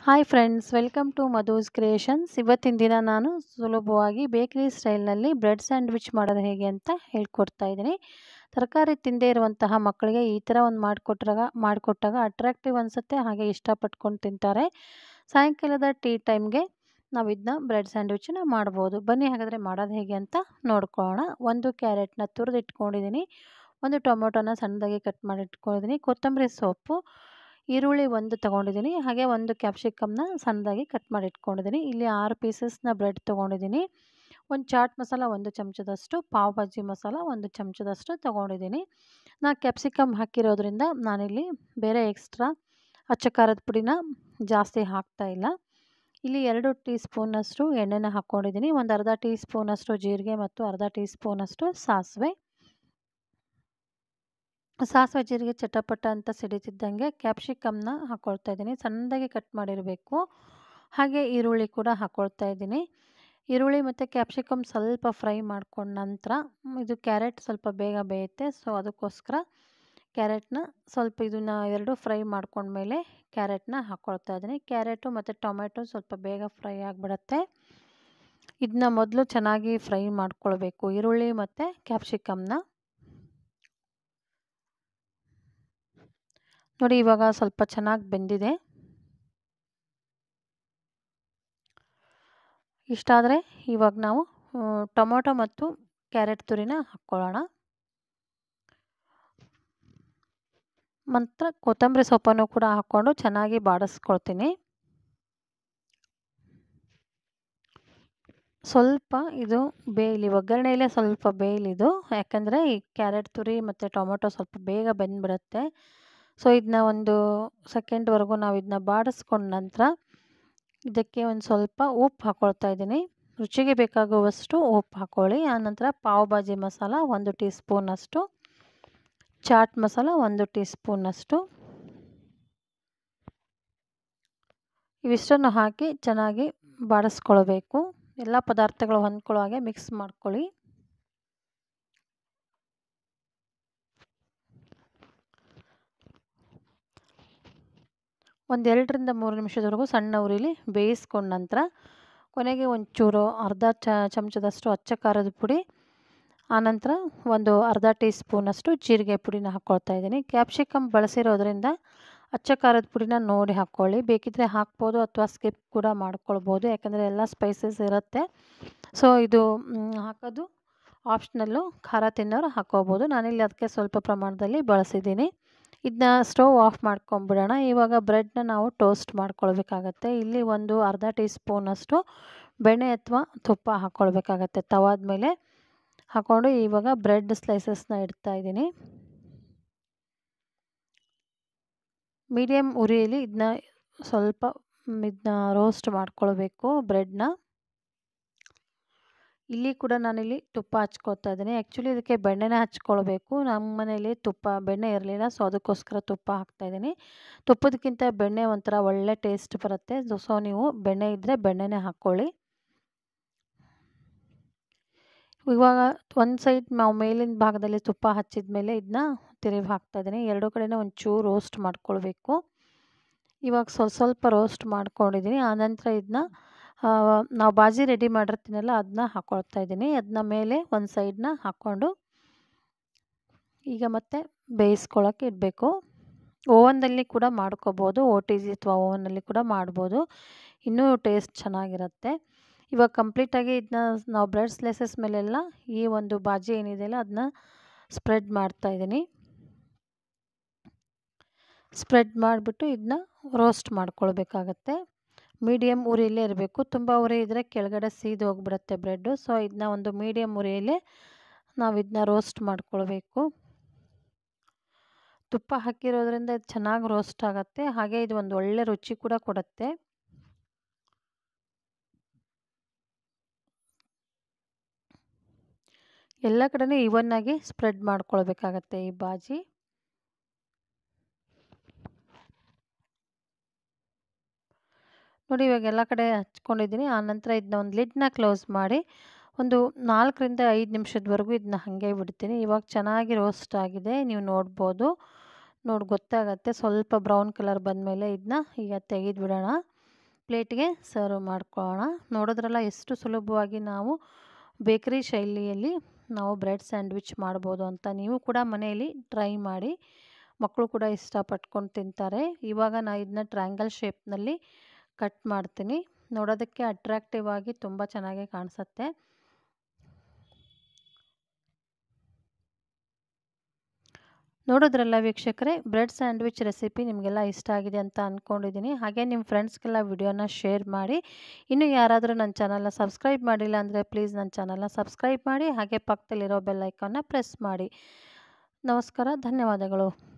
hi friends welcome to Madhu's creations ಇವತ್ತಿನ ದಿನ ನಾನು ಸುಲಭವಾಗಿ ಬೇಕರಿ ಸ್ಟೈಲ್ನಲ್ಲಿ ಬ್ರೆಡ್ ಸ್ಯಾಂಡ್ವಿಚ್ ಮಾಡೋದು ಹೇಗೆ ಅಂತ ಹೇಳ್ಕೊಡ್ತಾ ಇದ್ದೀನಿ ತರಕಾರಿ ತಿಂದೇ ಇರುವಂತಹ ಮಕ್ಕಳಿಗೆ ಈ ಥರ ಒಂದು ಮಾಡಿಕೊಟ್ರಾಗ ಮಾಡಿಕೊಟ್ಟಾಗ ಅಟ್ರಾಕ್ಟಿವ್ ಅನಿಸುತ್ತೆ ಹಾಗೆ ಇಷ್ಟಪಟ್ಕೊಂಡು ತಿಂತಾರೆ ಸಾಯಂಕಾಲದ ಟೀ ಟೈಮ್ಗೆ ನಾವು ಇದನ್ನ ಬ್ರೆಡ್ ಸ್ಯಾಂಡ್ವಿಚನ್ನ ಮಾಡ್ಬೋದು ಬನ್ನಿ ಹಾಗಾದರೆ ಮಾಡೋದು ಹೇಗೆ ಅಂತ ನೋಡ್ಕೊಳ್ಳೋಣ ಒಂದು ಕ್ಯಾರೆಟ್ನ ತುರಿದು ಇಟ್ಕೊಂಡಿದ್ದೀನಿ ಒಂದು ಟೊಮೊಟೊನ ಸಣ್ಣದಾಗಿ ಕಟ್ ಮಾಡಿ ಇಟ್ಕೊಂಡಿದ್ದೀನಿ ಕೊತ್ತಂಬರಿ ಸೊಪ್ಪು ಈರುಳ್ಳಿ ಒಂದು ತೊಗೊಂಡಿದ್ದೀನಿ ಹಾಗೆ ಒಂದು ಕ್ಯಾಪ್ಸಿಕಮ್ನ ಸಣ್ಣದಾಗಿ ಕಟ್ ಮಾಡಿ ಇಟ್ಕೊಂಡಿದ್ದೀನಿ ಇಲ್ಲಿ ಆರು ಪೀಸಸ್ನ ಬ್ರೆಡ್ ತೊಗೊಂಡಿದ್ದೀನಿ ಒಂದು ಚಾಟ್ ಮಸಾಲ ಒಂದು ಚಮಚದಷ್ಟು ಪಾವ್ ಭಾಜಿ ಮಸಾಲ ಒಂದು ಚಮಚದಷ್ಟು ತೊಗೊಂಡಿದ್ದೀನಿ ನಾ ಕ್ಯಾಪ್ಸಿಕಮ್ ಹಾಕಿರೋದ್ರಿಂದ ನಾನಿಲ್ಲಿ ಬೇರೆ ಎಕ್ಸ್ಟ್ರಾ ಅಚ್ಚ ಖಾರದ ಪುಡಿನ ಜಾಸ್ತಿ ಹಾಕ್ತಾ ಇಲ್ಲ ಇಲ್ಲಿ ಎರಡು ಟೀ ಸ್ಪೂನಷ್ಟು ಎಣ್ಣೆನ ಹಾಕ್ಕೊಂಡಿದ್ದೀನಿ ಒಂದು ಅರ್ಧ ಟೀ ಸ್ಪೂನಷ್ಟು ಜೀರಿಗೆ ಮತ್ತು ಅರ್ಧ ಟೀ ಸ್ಪೂನಷ್ಟು ಸಾಸಿವೆ ಸಾಸಿವೆ ಜೀರಿಗೆ ಚಟಪಟ ಅಂತ ಸಿಡಿತಿದ್ದಂಗೆ ಕ್ಯಾಪ್ಸಿಕಮ್ನ ಹಾಕ್ಕೊಳ್ತಾ ಇದ್ದೀನಿ ಸಣ್ಣದಾಗಿ ಕಟ್ ಮಾಡಿರಬೇಕು ಹಾಗೆ ಈರುಳ್ಳಿ ಕೂಡ ಹಾಕ್ಕೊಳ್ತಾ ಇದ್ದೀನಿ ಈರುಳ್ಳಿ ಮತ್ತು ಕ್ಯಾಪ್ಸಿಕಮ್ ಸ್ವಲ್ಪ ಫ್ರೈ ಮಾಡ್ಕೊಂಡ ನಂತರ ಇದು ಕ್ಯಾರೆಟ್ ಸ್ವಲ್ಪ ಬೇಗ ಬೇಯುತ್ತೆ ಸೊ ಅದಕ್ಕೋಸ್ಕರ ಕ್ಯಾರೆಟ್ನ ಸ್ವಲ್ಪ ಇದನ್ನು ಎರಡು ಫ್ರೈ ಮಾಡ್ಕೊಂಡ್ಮೇಲೆ ಕ್ಯಾರೆಟ್ನ ಹಾಕ್ಕೊಳ್ತಾ ಇದ್ದೀನಿ ಕ್ಯಾರೆಟು ಮತ್ತು ಟೊಮೆಟೊ ಸ್ವಲ್ಪ ಬೇಗ ಫ್ರೈ ಆಗಿಬಿಡತ್ತೆ ಇದನ್ನ ಮೊದಲು ಚೆನ್ನಾಗಿ ಫ್ರೈ ಮಾಡ್ಕೊಳ್ಬೇಕು ಈರುಳ್ಳಿ ಮತ್ತು ಕ್ಯಾಪ್ಸಿಕಮ್ನ ನೋಡಿ ಇವಾಗ ಸ್ವಲ್ಪ ಚೆನ್ನಾಗಿ ಬೆಂದಿದೆ ಇಷ್ಟಾದರೆ ಇವಾಗ ನಾವು ಟೊಮೊಟೊ ಮತ್ತು ಕ್ಯಾರೆಟ್ ತುರಿನ ಹಾಕ್ಕೊಳ್ಳೋಣ ಮತ್ತು ಕೊತ್ತಂಬರಿ ಸೊಪ್ಪನ್ನು ಕೂಡ ಹಾಕ್ಕೊಂಡು ಚೆನ್ನಾಗಿ ಬಾಡಿಸ್ಕೊಳ್ತೀನಿ ಸ್ವಲ್ಪ ಇದು ಬೇಯಲಿ ಒಗ್ಗರಣೆಯಲ್ಲೇ ಸ್ವಲ್ಪ ಬೇಯಲಿದು ಯಾಕಂದರೆ ಈ ಕ್ಯಾರೆಟ್ ತುರಿ ಮತ್ತು ಟೊಮೊಟೊ ಸ್ವಲ್ಪ ಬೇಗ ಬೆಂದ್ಬಿಡುತ್ತೆ ಸೊ ಇದನ್ನ ಒಂದು ಸೆಕೆಂಡ್ವರೆಗೂ ನಾವು ಇದನ್ನ ಬಾಡಿಸ್ಕೊಂಡ ನಂತರ ಇದಕ್ಕೆ ಒಂದು ಸ್ವಲ್ಪ ಉಪ್ಪು ಹಾಕ್ಕೊಳ್ತಾ ಇದ್ದೀನಿ ರುಚಿಗೆ ಬೇಕಾಗುವಷ್ಟು ಉಪ್ಪು ಹಾಕ್ಕೊಳ್ಳಿ ಆನಂತರ ಪಾವ್ ಭಾಜಿ ಮಸಾಲ ಒಂದು ಟೀ ಸ್ಪೂನಷ್ಟು ಚಾಟ್ ಮಸಾಲ ಒಂದು ಟೀ ಸ್ಪೂನಷ್ಟು ಇವಿಷ್ಟನ್ನು ಹಾಕಿ ಚೆನ್ನಾಗಿ ಬಾಡಿಸ್ಕೊಳ್ಬೇಕು ಎಲ್ಲ ಪದಾರ್ಥಗಳು ಹೊಂದ್ಕೊಳ್ಳೋ ಹಾಗೆ ಮಿಕ್ಸ್ ಮಾಡ್ಕೊಳ್ಳಿ ಒಂದೆರಡರಿಂದ ಮೂರು ನಿಮಿಷದವರೆಗೂ ಸಣ್ಣ ಉರಿಲಿ ಬೇಯಿಸ್ಕೊಂಡ ನಂತರ ಕೊನೆಗೆ ಒಂಚೂರು ಅರ್ಧ ಚ ಚಮಚದಷ್ಟು ಅಚ್ಚ ಖಾರದ ಪುಡಿ ಆನಂತರ ಒಂದು ಅರ್ಧ ಟೀ ಸ್ಪೂನಷ್ಟು ಜೀರಿಗೆ ಪುಡಿನ ಹಾಕ್ಕೊಳ್ತಾ ಇದ್ದೀನಿ ಕ್ಯಾಪ್ಸಿಕಮ್ ಬಳಸಿರೋದ್ರಿಂದ ಅಚ್ಚ ಖಾರದ ಪುಡಿನ ನೋಡಿ ಹಾಕ್ಕೊಳ್ಳಿ ಬೇಕಿದ್ದರೆ ಹಾಕ್ಬೋದು ಅಥವಾ ಸ್ಕಿಪ್ ಕೂಡ ಮಾಡ್ಕೊಳ್ಬೋದು ಯಾಕಂದರೆ ಎಲ್ಲ ಸ್ಪೈಸಸ್ ಇರುತ್ತೆ ಸೊ ಇದು ಹಾಕೋದು ಆಪ್ಷನಲ್ಲು ಖಾರ ತಿನ್ನೋರು ಹಾಕ್ಕೋಬೋದು ನಾನಿಲ್ಲಿ ಅದಕ್ಕೆ ಸ್ವಲ್ಪ ಪ್ರಮಾಣದಲ್ಲಿ ಬಳಸಿದ್ದೀನಿ ಇದನ್ನ ಸ್ಟವ್ ಆಫ್ ಮಾಡ್ಕೊಂಬಿಡೋಣ ಇವಾಗ ಬ್ರೆಡ್ನ ನಾವು ಟೋಸ್ಟ್ ಮಾಡ್ಕೊಳ್ಬೇಕಾಗತ್ತೆ ಇಲ್ಲಿ ಒಂದು ಅರ್ಧ ಟೀ ಸ್ಪೂನಷ್ಟು ಬೆಣ್ಣೆ ಅಥವಾ ತುಪ್ಪ ಹಾಕ್ಕೊಳ್ಬೇಕಾಗತ್ತೆ ತವಾದ ಮೇಲೆ ಹಾಕ್ಕೊಂಡು ಇವಾಗ ಬ್ರೆಡ್ ಸ್ಲೈಸಸ್ನ ಇಡ್ತಾ ಇದ್ದೀನಿ ಮೀಡಿಯಮ್ ಉರಿಯಲ್ಲಿ ಇದನ್ನ ಸ್ವಲ್ಪ ಇದನ್ನ ರೋಸ್ಟ್ ಮಾಡ್ಕೊಳ್ಬೇಕು ಬ್ರೆಡ್ನ ಇಲ್ಲಿ ಕೂಡ ನಾನಿಲ್ಲಿ ತುಪ್ಪ ಹಚ್ಕೊಳ್ತಾ ಇದ್ದೀನಿ ಆ್ಯಕ್ಚುಲಿ ಇದಕ್ಕೆ ಬೆಣ್ಣೆನೇ ಹಚ್ಕೊಳ್ಬೇಕು ನಮ್ಮ ಮನೇಲಿ ತುಪ್ಪ ಬೆಣ್ಣೆ ಇರಲಿಲ್ಲ ಸೊ ಅದಕ್ಕೋಸ್ಕರ ತುಪ್ಪ ಹಾಕ್ತಾಯಿದ್ದೀನಿ ತುಪ್ಪದಕ್ಕಿಂತ ಬೆಣ್ಣೆ ಒಂಥರ ಒಳ್ಳೆ ಟೇಸ್ಟ್ ಬರುತ್ತೆ ಸೊ ನೀವು ಬೆಣ್ಣೆ ಇದ್ದರೆ ಬೆಣ್ಣೆನೇ ಹಾಕ್ಕೊಳ್ಳಿ ಇವಾಗ ಒಂದು ಸೈಡ್ ನಾವು ಮೇಲಿನ ಭಾಗದಲ್ಲಿ ತುಪ್ಪ ಹಚ್ಚಿದ ಮೇಲೆ ಇದನ್ನ ತಿರುವಿ ಹಾಕ್ತಾಯಿದ್ದೀನಿ ಎರಡು ಕಡೆನೂ ಒಂಚೂರು ರೋಸ್ಟ್ ಮಾಡ್ಕೊಳ್ಬೇಕು ಇವಾಗ ಸ್ವಲ್ಪ ಸ್ವಲ್ಪ ರೋಸ್ಟ್ ಮಾಡ್ಕೊಂಡಿದ್ದೀನಿ ಆನಂತರ ಇದನ್ನ ನಾವು ಬಾಜಿ ರೆಡಿ ಮಾಡಿರ್ತೀನಲ್ಲ ಅದನ್ನ ಹಾಕ್ಕೊಳ್ತಾ ಇದ್ದೀನಿ ಅದನ್ನ ಮೇಲೆ ಒಂದು ಸೈಡನ್ನ ಹಾಕ್ಕೊಂಡು ಈಗ ಮತ್ತೆ ಬೇಯಿಸ್ಕೊಳ್ಳೋಕೆ ಇಡಬೇಕು ಓವನ್ನಲ್ಲಿ ಕೂಡ ಮಾಡ್ಕೋಬೋದು ಓ ಟಿ ಜಿ ಅಥವಾ ಓವನಲ್ಲಿ ಕೂಡ ಮಾಡ್ಬೋದು ಇನ್ನೂ ಟೇಸ್ಟ್ ಚೆನ್ನಾಗಿರುತ್ತೆ ಇವಾಗ ಕಂಪ್ಲೀಟಾಗಿ ಇದನ್ನ ನಾವು ಬ್ರೆಡ್ ಸ್ಲೈಸಸ್ ಮೇಲೆಲ್ಲ ಈ ಒಂದು ಬಾಜಿ ಏನಿದೆಯಲ್ಲ ಅದನ್ನ ಸ್ಪ್ರೆಡ್ ಮಾಡ್ತಾಯಿದ್ದೀನಿ ಸ್ಪ್ರೆಡ್ ಮಾಡಿಬಿಟ್ಟು ಇದನ್ನ ರೋಸ್ಟ್ ಮಾಡ್ಕೊಳ್ಬೇಕಾಗತ್ತೆ ಮೀಡಿಯಮ್ ಉರಿಯಲ್ಲೇ ಇರಬೇಕು ತುಂಬ ಉರಿ ಇದ್ದರೆ ಕೆಳಗಡೆ ಸೀದು ಹೋಗ್ಬಿಡುತ್ತೆ ಬ್ರೆಡ್ಡು ಸೊ ಇದನ್ನ ಒಂದು ಮೀಡಿಯಮ್ ಉರಿಯಲ್ಲೇ ನಾವು ಇದನ್ನ ರೋಸ್ಟ್ ಮಾಡ್ಕೊಳ್ಬೇಕು ತುಪ್ಪ ಹಾಕಿರೋದ್ರಿಂದ ಇದು ಚೆನ್ನಾಗಿ ರೋಸ್ಟ್ ಆಗುತ್ತೆ ಹಾಗೆ ಇದು ಒಂದು ಒಳ್ಳೆ ರುಚಿ ಕೂಡ ಕೊಡುತ್ತೆ ಎಲ್ಲ ಕಡೆನೂ ಇವನ್ನಾಗಿ ಸ್ಪ್ರೆಡ್ ಮಾಡ್ಕೊಳ್ಬೇಕಾಗತ್ತೆ ಈ ಬಾಜಿ ನೋಡಿ ಇವಾಗ ಎಲ್ಲ ಕಡೆ ಹಚ್ಕೊಂಡಿದ್ದೀನಿ ಆನಂತರ ಇದನ್ನ ಒಂದು ಲಿಡ್ನ ಕ್ಲೋಸ್ ಮಾಡಿ ಒಂದು ನಾಲ್ಕರಿಂದ ಐದು ನಿಮಿಷದವರೆಗೂ ಇದನ್ನ ಹಾಗೆ ಬಿಡ್ತೀನಿ ಇವಾಗ ಚೆನ್ನಾಗಿ ರೋಸ್ಟ್ ಆಗಿದೆ ನೀವು ನೋಡ್ಬೋದು ನೋಡಿ ಗೊತ್ತಾಗತ್ತೆ ಸ್ವಲ್ಪ ಬ್ರೌನ್ ಕಲರ್ ಬಂದಮೇಲೆ ಇದನ್ನ ಈಗ ತೆಗೆದು ಬಿಡೋಣ ಪ್ಲೇಟ್ಗೆ ಸರ್ವ್ ಮಾಡ್ಕೊಳ್ಳೋಣ ನೋಡಿದ್ರಲ್ಲ ಎಷ್ಟು ಸುಲಭವಾಗಿ ನಾವು ಬೇಕರಿ ಶೈಲಿಯಲ್ಲಿ ನಾವು ಬ್ರೆಡ್ ಸ್ಯಾಂಡ್ವಿಚ್ ಮಾಡ್ಬೋದು ಅಂತ ನೀವು ಕೂಡ ಮನೆಯಲ್ಲಿ ಟ್ರೈ ಮಾಡಿ ಮಕ್ಕಳು ಕೂಡ ಇಷ್ಟಪಟ್ಕೊಂಡು ತಿಂತಾರೆ ಇವಾಗ ನಾನು ಇದನ್ನ ಟ್ರ್ಯಾಂಗಲ್ ಶೇಪ್ನಲ್ಲಿ ಕಟ್ ಮಾಡ್ತೀನಿ ನೋಡೋದಕ್ಕೆ ಅಟ್ರಾಕ್ಟಿವ್ ಆಗಿ ತುಂಬ ಚೆನ್ನಾಗಿ ಕಾಣಿಸುತ್ತೆ ನೋಡೋದ್ರಲ್ಲ ವೀಕ್ಷಕರೇ ಬ್ರೆಡ್ ಸ್ಯಾಂಡ್ವಿಚ್ ರೆಸಿಪಿ ನಿಮಗೆಲ್ಲ ಇಷ್ಟ ಆಗಿದೆ ಅಂತ ಅಂದ್ಕೊಂಡಿದ್ದೀನಿ ಹಾಗೆ ನಿಮ್ಮ ಫ್ರೆಂಡ್ಸ್ಗೆಲ್ಲ ವಿಡಿಯೋನ ಶೇರ್ ಮಾಡಿ ಇನ್ನು ಯಾರಾದರೂ ನನ್ನ ಚಾನಲ್ನ ಸಬ್ಸ್ಕ್ರೈಬ್ ಮಾಡಿಲ್ಲ ಅಂದರೆ ಪ್ಲೀಸ್ ನನ್ನ ಚಾನಲ್ನ ಸಬ್ಸ್ಕ್ರೈಬ್ ಮಾಡಿ ಹಾಗೆ ಪಕ್ಕದಲ್ಲಿರೋ ಬೆಲ್ ಐಕಾನ್ನ ಪ್ರೆಸ್ ಮಾಡಿ ನಮಸ್ಕಾರ ಧನ್ಯವಾದಗಳು